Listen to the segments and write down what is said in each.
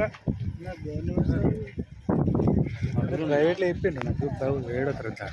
మళ్ళా ప్రైవేట్లో చెప్పిండు నాకు బాబు ఏడో తరగతి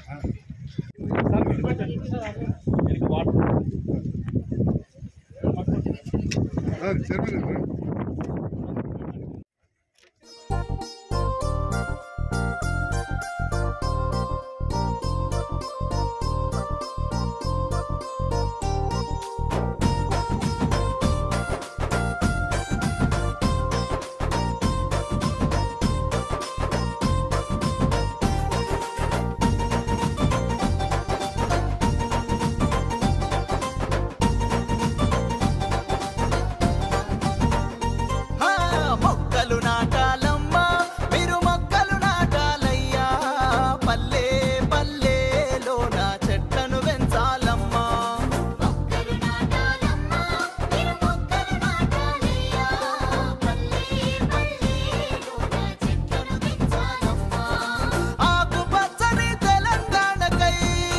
ఆ, మొక్కలు నాటాలమ్మా మీరు మొక్కలు నాటాలయ్యా పల్లె పల్లెలో నా చెట్లను పెంచాలమ్మా మొక్కలు నాటాలమ్మా మీరు మొక్కలు నాటాలయ్యా పల్లె పల్లెలో నా చెట్లను పెంచాలమ్మా ఆకుపచ్చని తెలంగాణకై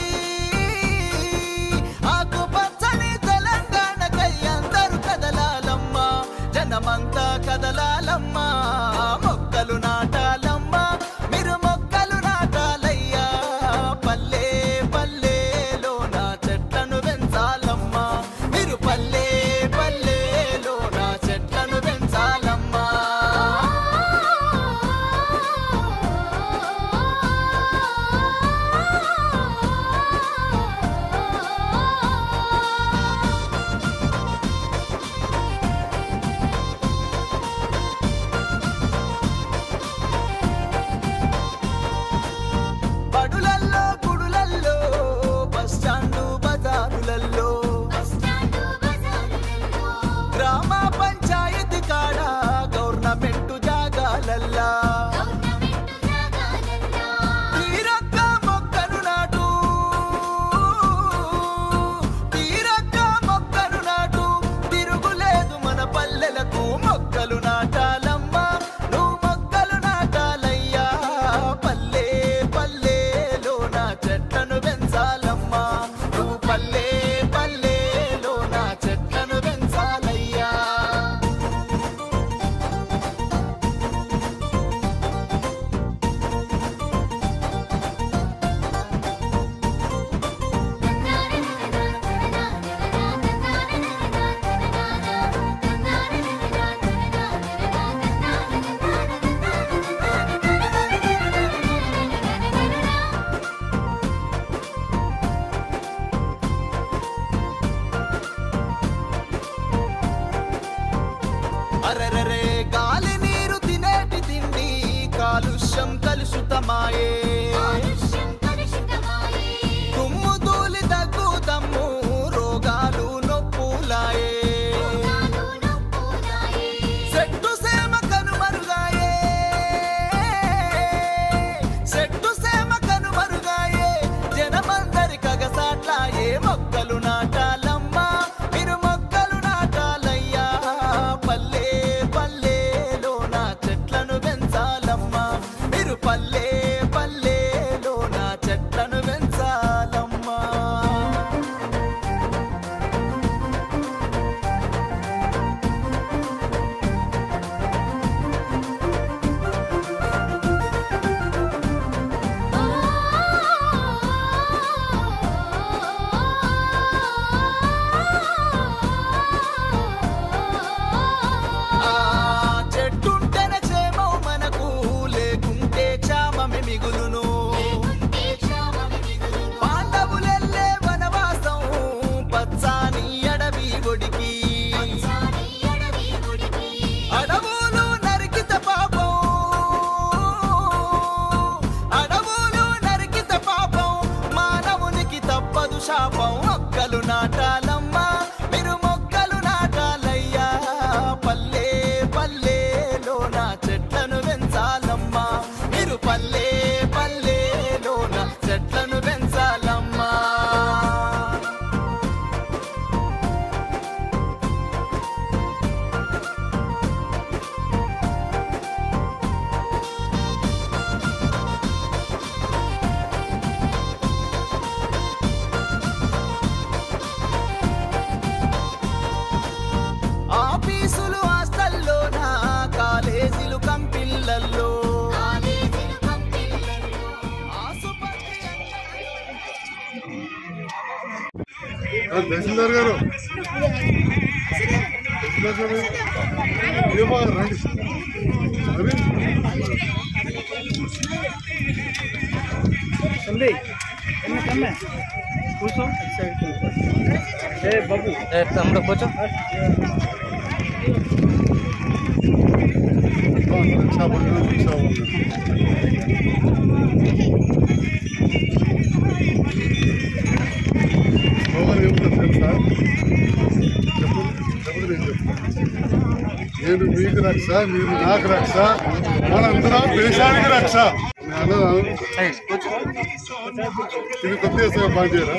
ఆకుపచ్చని తెలంగాణకై అందరూ కదలాలమ్మా జనమంతా కదలాలమ్మా మొక్కలు నాటాలమ్మా మీరు మొక్కలు నాటాలయ్యా పల్లె పల్లెలో నా చెట్లను పెంచాలమ్మా మీరు పల్లె పల్లెలో నా చెట్లను పెంచాలమ్మా బడులల్లో గుడులల్లో బస్ స్టాండు బజారులల్లో బస్టాండు బజారులలో గ్రామ పంచాయతీ కాడ గవర్నమెంట్ జాగాలల్లా గవర్నమెంట్ జాగాలల్లో తీరొక్క మొక్కను నాటు తీరొక్క మొక్కను నాటు తిరుగులేదు మన పల్లెలకు మొక్కలు నాటాలమ్మా నువ్వు మొక్కలు నాటాలయ్యా పల్లె పల్లెలో నా చెట్లను పెంచాలమ్మా నువ్వు పల్లె పల్లెలో నా చెట్లను పెంచాలయ్యా అరెరరే గాలి నీరు తినేటి తిండి కాలుష్యం కలుషితమాయే కాలుష్యం కలుషితమాయే తుమ్ము తూలి దగ్గు దమ్ము రోగాలు నొప్పులాయే రోగాలు నొప్పులాయే చెట్టు సేమ కనుమరుగాయే చెట్టు సేమ కనుమరుగాయే జనమందరి కగసాట్లాయే మొక్కలు నాటాలమ్మా మీరు మొక్కలు నాటాలయ్యా పల్లె పల్లెలో నా చెట్లను పెంచాలమ్మా మీరు పల్లె పల్లెలో తహసీల్దార్ గారు తహసీల్దార్ గారు ఏమో రండి మరి ఉంది ఎన్నకమ్మే కూర్చో సైడ్ కూర్చో ఏ బాబు తమ్ముడు కూర్చో రిక్షా బండి రిక్షా బండి స్లోగన్ ఏముందో తెలుసా చెప్పు చెప్పు నేను చెప్తాను నేను మీకు రక్ష మీరు నాకు రక్ష మనందరం దేశానికి రక్ష నేను అన్నదా? ఇది కొద్దిగా సేపు బాగా చేయరా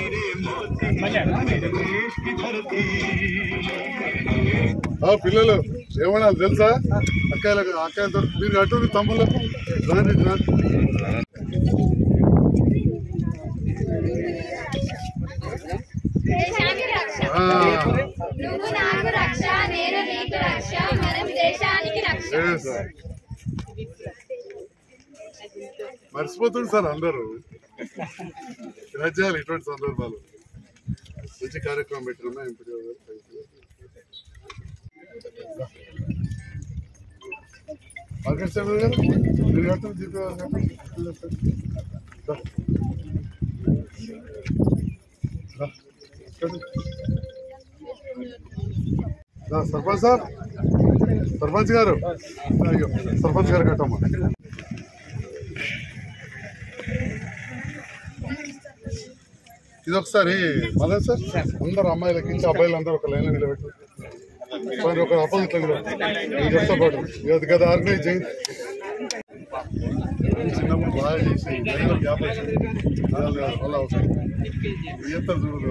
ఆ, పిల్లలు ఏమన్నా తెలుసా అక్కాయలకు అక్కాయలతో మీరు అటు తమ్ముళ్ళకు రాండి రాండి దేశానికి రక్ష ఆ, నువ్వు నాకు రక్ష నేను నీకు రక్ష మనం దేశానికి రక్ష ఏ సార్ మర్చిపోతుంది సార్ అందరూ ఇలా చేయాలి ఇటువంటి సందర్భాలు మంచి కార్యక్రమం పెట్టినా ఎంపీ గారు మార్కెట్ చైర్మన్ గారు మీరు కట్టండి జీపీ గారు కట్టండి. రా. రా. కట్టండి. రా, సర్పంచ్ సార్ సర్పంచ్ గారు అయ్యో సర్పంచ్ గారు కట్టమ్మా ఇది ఒకసారి మదన్ సార్ అందరు అమ్మాయిలు ఎక్కించి అబ్బాయిలు అందరూ ఒక లైన్లో నిలబెట్టు మరి ఒక అపోజిట్ లో నిలబెట్టు నేను చెప్తా పాటు ఇది కదా ఆర్గనైజ్ చేయండి చిన్నప్పుడు బాగా చేసి మధ్యలో గ్యాప్ వచ్చింది అలా వల్ల అవసరం ఎంత చూడదు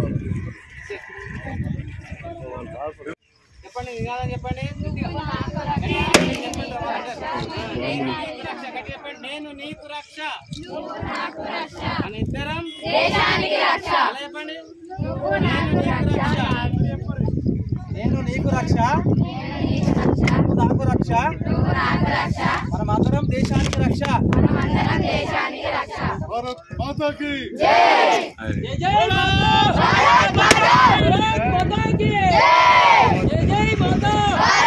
నేను నీకు రక్ష మన ఇద్దరం దేశానికి రక్ష చెప్పండి నువ్వు నాకు రక్ష నేను నీకు రక్ష నువ్వు నాకు రక్ష నువ్వు నాకు రక్ష మనమందరం దేశానికి రక్ష మనమందరం దేశానికి రక్ష భారత్ మాతాకి జై జై భారత్ మాతాకి జై జై మాతా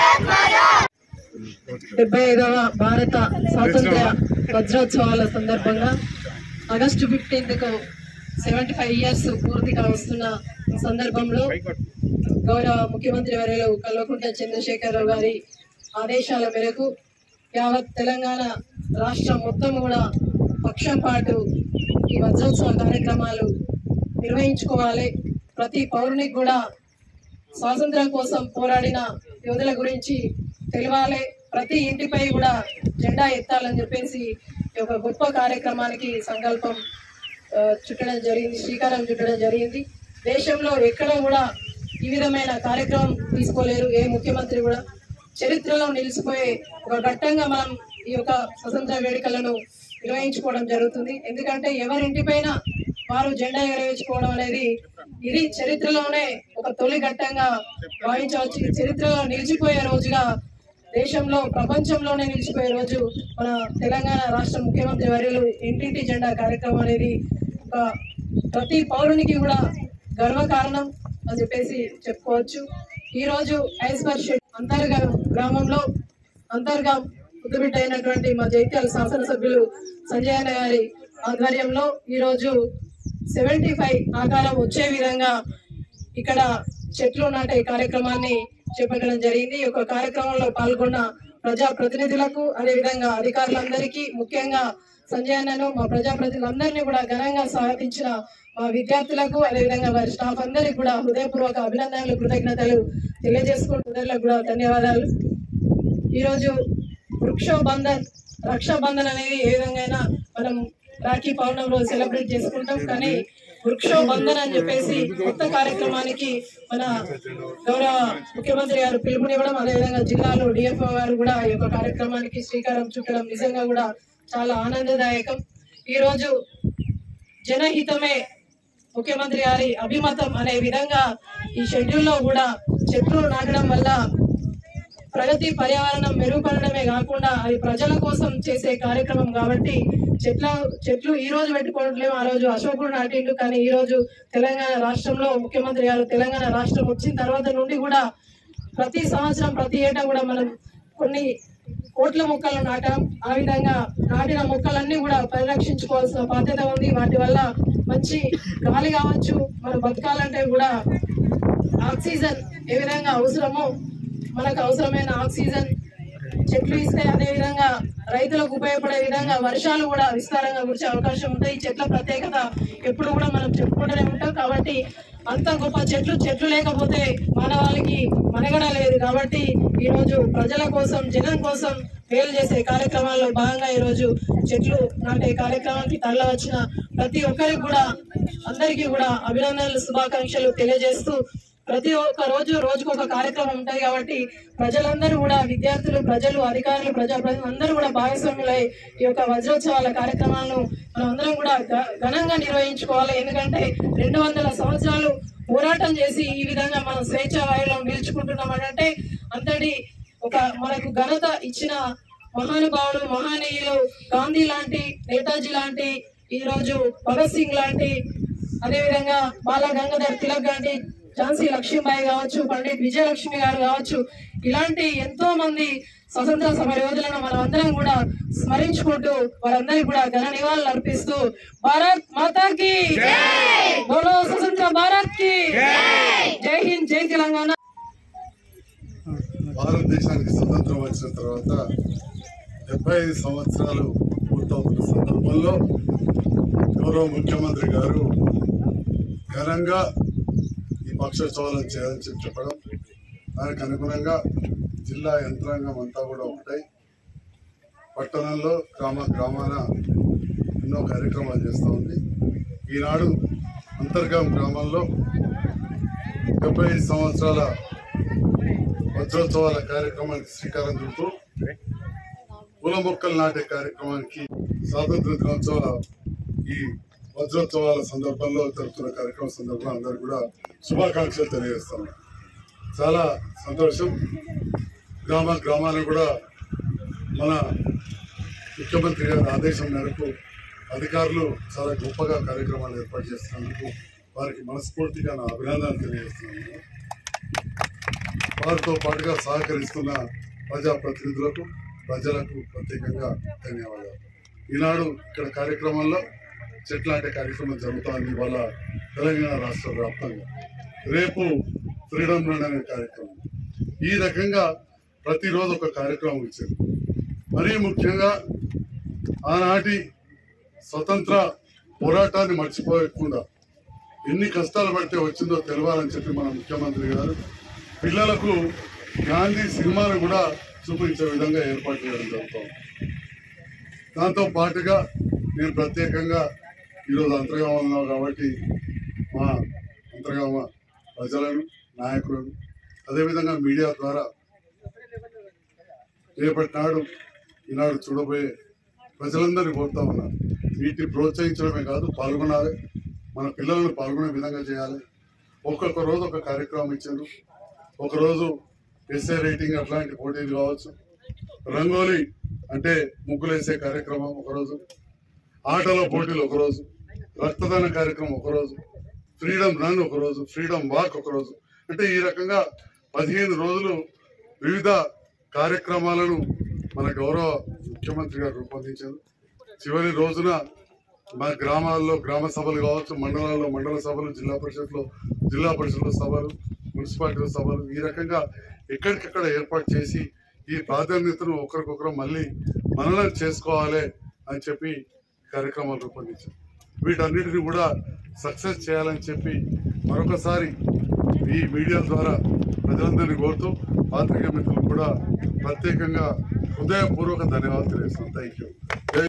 డెబ్బై ఐదవ భారత స్వాతంత్ర్య వజ్రోత్సవాల సందర్భంగా ఆగస్టు ఫిఫ్టీన్త్ కు సెవెంటీ ఫైవ్ ఇయర్స్ పూర్తిగా వస్తున్న సందర్భంలో గౌరవ ముఖ్యమంత్రి వర్యులు కల్వకుంట్ల చంద్రశేఖరరావు గారి ఆదేశాల మేరకు యావత్ తెలంగాణ రాష్ట్రం మొత్తం కూడా పక్షం పాటు ఈ వజ్రోత్సవ కార్యక్రమాలు నిర్వహించుకోవాలి ప్రతి పౌరునికి కూడా స్వాతంత్ర్యం కోసం పోరాడిన యోధుల గురించి తెలియాలి ప్రతి ఇంటిపై కూడా జెండా ఎత్తాలని చెప్పేసి ఈ యొక్క గొప్ప కార్యక్రమానికి సంకల్పం ఆ, చుట్టడం జరిగింది శ్రీకారం చుట్టడం జరిగింది దేశంలో ఎక్కడ కూడా ఈ విధమైన కార్యక్రమం తీసుకోలేరు ఏ ముఖ్యమంత్రి కూడా చరిత్రలో నిలిచిపోయే ఒక ఘట్టంగా మనం ఈ యొక్క స్వతంత్ర వేడుకలను నిర్వహించుకోవడం జరుగుతుంది ఎందుకంటే ఎవరింటిపైన వారు జెండా ఎగరవేసుకోవడం అనేది ఇది చరిత్రలోనే ఒక తొలి ఘట్టంగా భావించవచ్చు ఇది చరిత్రలో నిలిచిపోయే రోజుగా దేశంలో ప్రపంచంలోనే నిలిచిపోయే రోజు మన తెలంగాణ రాష్ట్ర ముఖ్యమంత్రి వర్యులు ఇంటింటి జెండా కార్యక్రమం అనేది ఒక ప్రతి పౌరునికి కూడా గర్వకారణం అని చెప్పేసి చెప్పుకోవచ్చు ఈ రోజు ఐస్బర్ షెడ్ అంతర్గా గ్రామంలో అంతర్గా ముద్దుబిడ్డ అయినటువంటి మా జైత్యాల శాసనసభ్యులు సంజయ్ అన్న గారి ఆధ్వర్యంలో ఈ రోజు సెవెంటీ ఫైవ్ ఆకారం వచ్చే విధంగా ఇక్కడ చెట్లు నాటే కార్యక్రమాన్ని చేపట్టడం జరిగింది ఈ యొక్క కార్యక్రమంలో పాల్గొన్న ప్రజా ప్రతినిధులకు అదేవిధంగా అధికారులందరికీ ముఖ్యంగా సంజయ్ అన్నను మా ప్రజాప్రతినిధులందరినీ కూడా ఘనంగా స్వాగతించిన మా విద్యార్థులకు అదేవిధంగా వారి స్టాఫ్ అందరికీ కూడా హృదయపూర్వక అభినందనలు కృతజ్ఞతలు తెలియజేసుకుంటున్నట్లకు కూడా ధన్యవాదాలు ఈరోజు వృక్షోబంధన్ రక్షాబంధన్ అనేది ఏ విధంగా మనం రాఖీ పౌర్ణమి రోజు సెలబ్రేట్ చేసుకుంటాం కానీ వృక్షోబంధన్ అని చెప్పేసి కొత్త కార్యక్రమానికి మన గౌరవ ముఖ్యమంత్రి గారు పిలుపునివ్వడం అదేవిధంగా జిల్లాలో డిఎఫ్ఓ గారు కూడా ఈ యొక్క కార్యక్రమానికి శ్రీకారం చుట్టడం నిజంగా కూడా చాలా ఆనందదాయకం ఈ రోజు జనహితమే ముఖ్యమంత్రి గారి అభిమతం అనే విధంగా ఈ షెడ్యూల్ లో కూడా చెట్లు నాటడం వల్ల ప్రగతి పర్యావరణం మెరుగుపడడమే కాకుండా అది ప్రజల కోసం చేసే కార్యక్రమం కాబట్టి చెట్ల చెట్లు ఈ రోజు పెట్టుకోవట్లేము ఆ రోజు అశోకుడు నాటిండు కానీ ఈ రోజు తెలంగాణ రాష్ట్రంలో ముఖ్యమంత్రి గారు తెలంగాణ రాష్ట్రం వచ్చిన తర్వాత నుండి కూడా ప్రతి సంవత్సరం ప్రతి ఏటా కూడా మనం కొన్ని కోట్ల మొక్కలు నాటాం ఆ విధంగా నాటిన మొక్కలన్నీ కూడా పరిరక్షించుకోవాల్సిన బాధ్యత ఉంది వాటి వల్ల మంచి గాలి కావచ్చు మనం బతకాలంటే కూడా ఆక్సిజన్ ఏ విధంగా అవసరమో మనకు అవసరమైన ఆక్సిజన్ చెట్లు ఇస్తే అదే విధంగా రైతులకు ఉపయోగపడే విధంగా వర్షాలు కూడా విస్తారంగా కురిసే అవకాశం ఉంటాయి ఈ చెట్ల ప్రత్యేకత ఎప్పుడు కూడా మనం చెప్పుకుంటూనే ఉంటాం కాబట్టి అంత గొప్ప చెట్లు చెట్లు లేకపోతే మానవాళికి మనగడ లేదు కాబట్టి ఈ రోజు ప్రజల కోసం జనం కోసం మేలు చేసే కార్యక్రమాల్లో భాగంగా ఈ రోజు చెట్లు నాటే కార్యక్రమానికి తరలి వచ్చిన ప్రతి ఒక్కరికి కూడా అందరికీ కూడా అభినందనలు శుభాకాంక్షలు తెలియజేస్తూ ప్రతి ఒక్క రోజు రోజుకు ఒక కార్యక్రమం ఉంటాయి కాబట్టి ప్రజలందరూ కూడా విద్యార్థులు ప్రజలు అధికారులు ప్రజా ప్రజలు అందరూ కూడా భాగస్వాములై ఈ యొక్క వజ్రోత్సవాల కార్యక్రమాలను మనం అందరం కూడా ఘ- ఘనంగా నిర్వహించుకోవాలి ఎందుకంటే రెండు వందల సంవత్సరాలు పోరాటం చేసి ఈ విధంగా మనం స్వేచ్ఛ వాయువులను పీల్చుకుంటున్నాం అంటే అంతటి ఒక మనకు ఘనత ఇచ్చిన మహానుభావులు మహానీయులు గాంధీ లాంటి నేతాజీ లాంటి ఈ రోజు భగత్ సింగ్ లాంటి అదేవిధంగా బాల గంగాధర్ తిలక్ లాంటి ఝాన్సీ లక్ష్మీబాయి కావచ్చు పండిత్ విజయలక్ష్మి గారు కావచ్చు ఇలాంటి ఎంతో మంది స్వతంత్ర సమర యోధులను మనం అందరం కూడా స్మరించుకుంటూ వారందరికీ కూడా ఘన నివాళులు అర్పిస్తూ భారత్ మాతాకి బోలో స్వతంత్ర భారత్ కి జై హింద్ జై తెలంగాణ భారతదేశానికి స్వతంత్రం వచ్చిన తర్వాత డెబ్బై ఐదు సంవత్సరాలు పూర్తవుతున్న సందర్భంలో గౌరవ ముఖ్యమంత్రి గారు ఘనంగా ఈ పక్షోత్సవాలను చేయాలని చెప్పి చెప్పడం దానికి అనుగుణంగా జిల్లా యంత్రాంగం అంతా కూడా ఒకటై పట్టణంలో గ్రామ గ్రామాన ఎన్నో కార్యక్రమాలు చేస్తూ ఉంది ఈనాడు అంతర్గాం గ్రామంలో డెబ్బై ఐదు సంవత్సరాల వజ్రోత్సవాల కార్యక్రమానికి శ్రీకారం చుడుతూ పూల మొక్కలు నాటే కార్యక్రమానికి స్వాతంత్ర దినోత్సవ ఈ వజ్రోత్సవాల సందర్భంలో జరుగుతున్న కార్యక్రమం సందర్భంలో అందరూ కూడా శుభాకాంక్షలు తెలియజేస్తాం చాలా సంతోషం గ్రామ గ్రామాలను కూడా మన ముఖ్యమంత్రి గారి ఆదేశం మేరకు అధికారులు చాలా గొప్పగా కార్యక్రమాలు ఏర్పాటు చేస్తున్నందుకు వారికి మనస్ఫూర్తిగా నా అభినందనలు తెలియజేస్తున్నాను వారితో పాటుగా సహకరిస్తున్న ప్రజాప్రతినిధులకు ప్రజలకు ప్రత్యేకంగా ధన్యవాదాలు ఈనాడు ఇక్కడ కార్యక్రమంలో చెట్లాంటి కార్యక్రమం జరుగుతోంది ఇవాళ తెలంగాణ రాష్ట్ర వ్యాప్తంగా రేపు ఫ్రీడమ్ రన్ అనే కార్యక్రమం ఈ రకంగా ప్రతిరోజు ఒక కార్యక్రమం ఇచ్చారు మరీ ముఖ్యంగా ఆనాటి స్వతంత్ర పోరాటాన్ని మర్చిపోకుండా ఎన్ని కష్టాలు పడితే వచ్చిందో తెలవాలని చెప్పి మన ముఖ్యమంత్రి గారు పిల్లలకు గాంధీ సినిమాను కూడా చూపించే విధంగా ఏర్పాటు చేయడం జరుగుతుంది దాంతో పాటుగా నేను ప్రత్యేకంగా ఈరోజు అంతర్గామ ఉన్నాం కాబట్టి మా అంతర్గామ ప్రజలను నాయకులను అదేవిధంగా మీడియా ద్వారా రేపటి నాడు ఈనాడు చూడబోయే ప్రజలందరినీ కోరుతా ఉన్నారు వీటిని ప్రోత్సహించడమే కాదు పాల్గొనాలి మన పిల్లలను పాల్గొనే విధంగా చేయాలి ఒక్కొక్క రోజు ఒక కార్యక్రమం ఇచ్చారు ఒకరోజు ఎస్ఏ రైటింగ్ అట్లాంటి పోటీలు కావచ్చు రంగోలీ అంటే ముగ్గులు వేసే కార్యక్రమం ఒకరోజు ఆటల పోటీలు ఒకరోజు రక్తదాన కార్యక్రమం ఒకరోజు ఫ్రీడమ్ రన్ ఒకరోజు ఫ్రీడమ్ వాక్ ఒకరోజు అంటే ఈ రకంగా పదిహేను రోజులు వివిధ కార్యక్రమాలను మన గౌరవ ముఖ్యమంత్రి గారు రూపొందించారు చివరి రోజున మన గ్రామాల్లో గ్రామ సభలు కావచ్చు మండలాల్లో మండల సభలు జిల్లా పరిషత్లో జిల్లా పరిషత్లో సభలు మున్సిపాలిటీలో సభలు ఈ రకంగా ఎక్కడికక్కడ ఏర్పాటు చేసి ఈ ప్రాధాన్యతను ఒకరికొకరు మళ్ళీ మననం చేసుకోవాలి అని చెప్పి కార్యక్రమాలు రూపొందించారు వీటన్నిటిని కూడా సక్సెస్ చేయాలని చెప్పి మరొకసారి ఈ మీడియా ద్వారా ప్రజలందరినీ కోరుతూ పాత్రికేయ మిత్రులు కూడా ప్రత్యేకంగా హృదయపూర్వక ధన్యవాదాలు తెలియజేస్తున్నాను థ్యాంక్ యూ జై